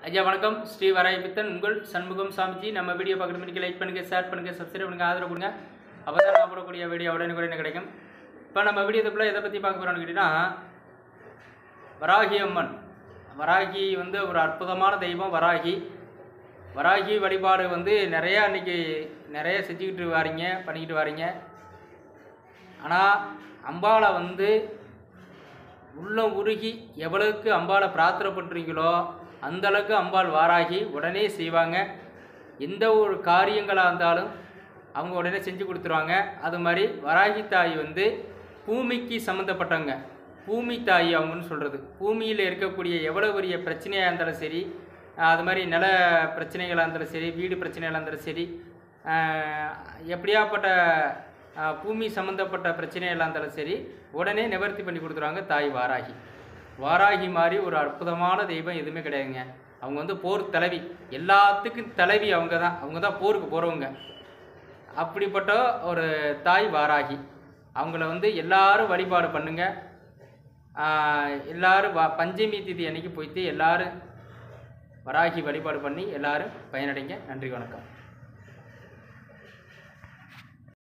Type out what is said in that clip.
ஐயா வணக்கம் ஸ்ரீ வராயபித்தன் உங்கள் சண்முகம் சாமிஜி நம்ம வீடியோ பார்க்குற மணிக்கு லைக் பண்ணுங்கள் ஷேர் பண்ணுங்கள் சப்ஸ்கிரைப் பண்ணுங்கள் ஆதரவு கொடுங்க அப்போ தான் நான் போடக்கூடிய வீடியோ உடனுக்குடனே கிடைக்கும் இப்போ நம்ம வீடியோக்குள்ளே எதை பற்றி பார்க்க போகிறோம்னு கேட்டிங்கன்னா வராகி அம்மன் வராகி வந்து ஒரு அற்புதமான தெய்வம் வராகி வராகி வழிபாடு வந்து நிறையா இன்னைக்கு நிறைய செஞ்சுக்கிட்டு வாரீங்க பண்ணிக்கிட்டு வாரீங்க ஆனால் அம்பாளை வந்து உள்ளம் உருகி எவ்வளவுக்கு அம்பாளை பிரார்த்தனை பண்ணுறீங்களோ அந்த அளவுக்கு அம்பாள் வாராகி உடனே செய்வாங்க எந்த ஒரு காரியங்களாக இருந்தாலும் அவங்க உடனே செஞ்சு கொடுத்துருவாங்க அது மாதிரி வராகி தாய் வந்து பூமிக்கு சம்மந்தப்பட்டவங்க பூமி தாய் அவங்கன்னு சொல்கிறது பூமியில் இருக்கக்கூடிய எவ்வளோ பெரிய பிரச்சனையாக இருந்தாலும் சரி அது மாதிரி நில பிரச்சனைகளாக இருந்தாலும் சரி வீடு பிரச்சனைகளாக இருந்தாலும் சரி ஆஹ் எப்படியாப்பட்ட ஆஹ் பூமி சம்மந்தப்பட்ட பிரச்சனைகளாக இருந்தாலும் சரி உடனே நிவர்த்தி பண்ணி கொடுத்துருவாங்க தாய் வாராகி வாராகி மாதிரி ஒரு அற்புதமான தெய்வம் எதுவுமே கிடையாதுங்க அவங்க வந்து போர் தலைவி எல்லாத்துக்கும் தலைவி அவங்க தான் அவங்க தான் போருக்கு போகிறவங்க அப்படிப்பட்ட ஒரு தாய் வாராகி அவங்கள வந்து எல்லாரும் வழிபாடு பண்ணுங்க ஆஹ் எல்லாரும் வ பஞ்சமி திதி அன்னைக்கு போயிட்டு எல்லாரும் வராகி வழிபாடு பண்ணி எல்லாரும் பயனடைங்க நன்றி வணக்கம்